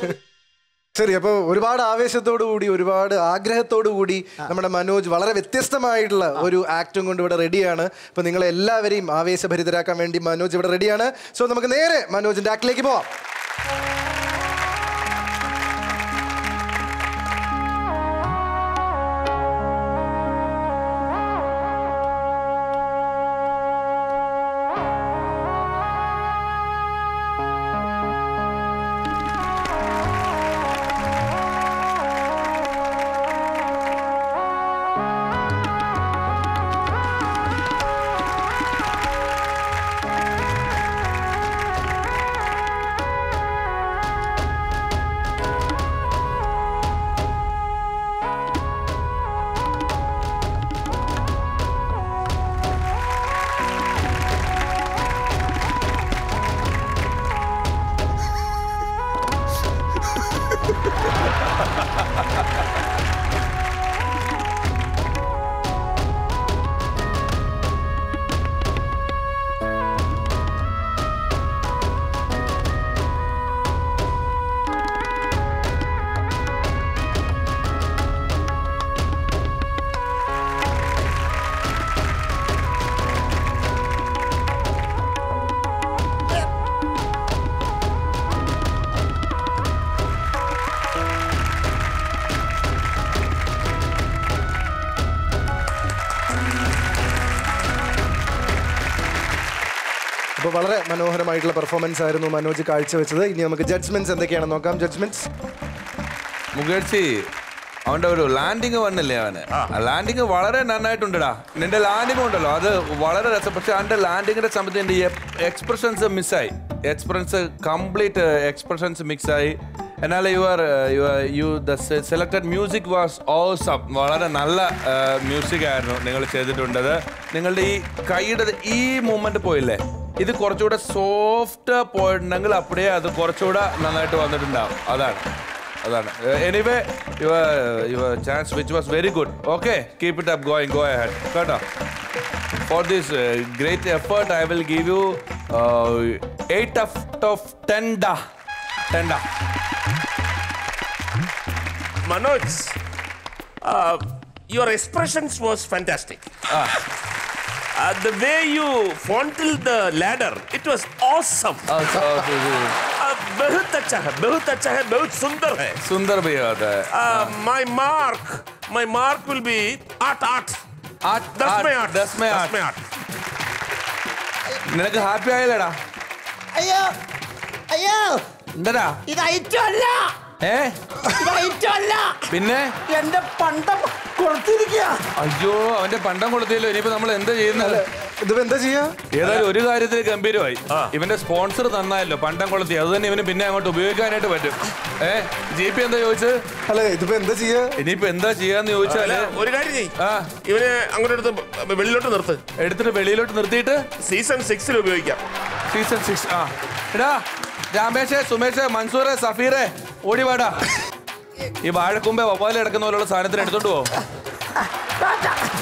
ശരി അപ്പോൾ ഒരുപാട് ആവേശത്തോടു കൂടി ഒരുപാട് ആഗ്രഹത്തോടു കൂടി നമ്മുടെ മനോജ് വളരെ വ്യത്യസ്തമായിട്ടുള്ള ഒരു ആക്ടും കൊണ്ട് ഇവിടെ റെഡിയാണ് അപ്പോൾ നിങ്ങളെ എല്ലാവരെയും ആവേശഭരിതരാക്കാൻ വേണ്ടി മനോജ് ഇവിടെ റെഡിയാണ് സോ നമുക്ക് നേരെ മനോജിന്റെ ആക്ടിലേക്ക് പോവാം അപ്പോൾ വളരെ മനോഹരമായിട്ടുള്ള പെർഫോമൻസ് ആയിരുന്നു മനോജ് കാഴ്ചവെച്ചത് ഇനി നമുക്ക് ജഡ്ജ്മെന്റ്സ് എന്തൊക്കെയാണെന്ന് നോക്കാം ജഡ്ജ്മെന്റ്സ് മുകേഴ്സി അവന്റെ ഒരു ലാൻഡിങ് വന്നില്ലേ അവന് ആ ലാൻഡിങ് വളരെ നന്നായിട്ടുണ്ടടാ നിന്റെ ലാൻഡിങ് ഉണ്ടല്ലോ അത് വളരെ രസം പക്ഷെ അവന്റെ ലാൻഡിങ്ങിന്റെ സമയത്ത് എന്റെ എക്സ്പ്രഷൻസ് മിസ്സായി എക്സ്പ്രഷൻസ് കംപ്ലീറ്റ് എക്സ്പ്രഷൻസ് മിക്സായി എന്നാൽ your you the selected music was awesome വളരെ നല്ല മ്യൂസിക് ആയിരുന്നു നിങ്ങൾ ചെയ്തിട്ടുണ്ടത് നിങ്ങളുടെ ഈ കൈയുടെ ഈ മൂമെന്റ് പോയില്ലേ ഇത് കുറച്ചുകൂടെ സോഫ്റ്റ് പോയിട്ടുണ്ടെങ്കിൽ അപ്പടിയേ അത് കുറച്ചുകൂടെ നന്നായിട്ട് വന്നിട്ടുണ്ടാവും അതാണ് അതാണ് anyway your your chance which was very good okay keep it up going go ahead കേട്ടോ for this great effort I will give you eight out of ten ഡാ ടെൻ ഡാ Manoj, uh, your expressions was fantastic. Uh, the way you fondled the ladder, it was awesome. Uh, बहुत अच्छा है, बहुत अच्छा है, बहुत सुंदर है. സുന്ദർ ഭയ്യ അതെ Uh, my mark, my mark will be art, art. Art, That's art, my art. that's my art. my art. നിനക്ക് ഹാപ്പി ആയില്ലടാ അയ്യോ അയ്യോ എന്താടാ ഇത് ഐറ്റം അല്ല ഏ ഇത് ഐറ്റം അല്ല പിന്നെ എന്റെ പണ്ടം കൊടുത്തിരിക്കുക അയ്യോ അവന്റെ പണ്ടം കൊടുത്തില്ലോ ഇനിയിപ്പോ നമ്മൾ എന്താ ചെയ്യുന്നത് ഇതിപ്പോ എന്താ ചെയ്യാ ഏതായാലും ഒരു കാര്യത്തിൽ ഗംഭീരമായി ഇവന്റെ സ്പോൺസർ തന്നായല്ലോ പണ്ടം കൊളുത്തി അത് തന്നെ ഇവന് പിന്നെ അങ്ങോട്ട് ഉപയോഗിക്കാനായിട്ട് പറ്റും ഏ ജി പി എന്താ ചോദിച്ചത് അല്ലെ ഇതിപ്പോ എന്താ ചെയ്യാ ഇനിയിപ്പോ എന്താ ചെയ്യാന്ന് ചോദിച്ചാല് അല്ല, ഒരു കാര്യം ചെയ്യ് ആ ഇവനെ അങ്ങോട്ട് എടുത്ത് വെളിയിലോട്ട് നിർത്ത് എടുത്തിട്ട് വെളിയിലോട്ട് നിർത്തിയിട്ട് സീസൺ സിക്സിൽ ഉപയോഗിക്കാം സീസൺ സിക്സ് ആ എടാ രാമേഷ് സുമേഷ് മൻസൂറ് സഫീറെ ഓടി വാടാ ഈ വാഴക്കുമ്പേ വവ്വാല് കിടക്കുന്ന പോലുള്ള സാധനത്തിന് എടുത്തോണ്ട് പോ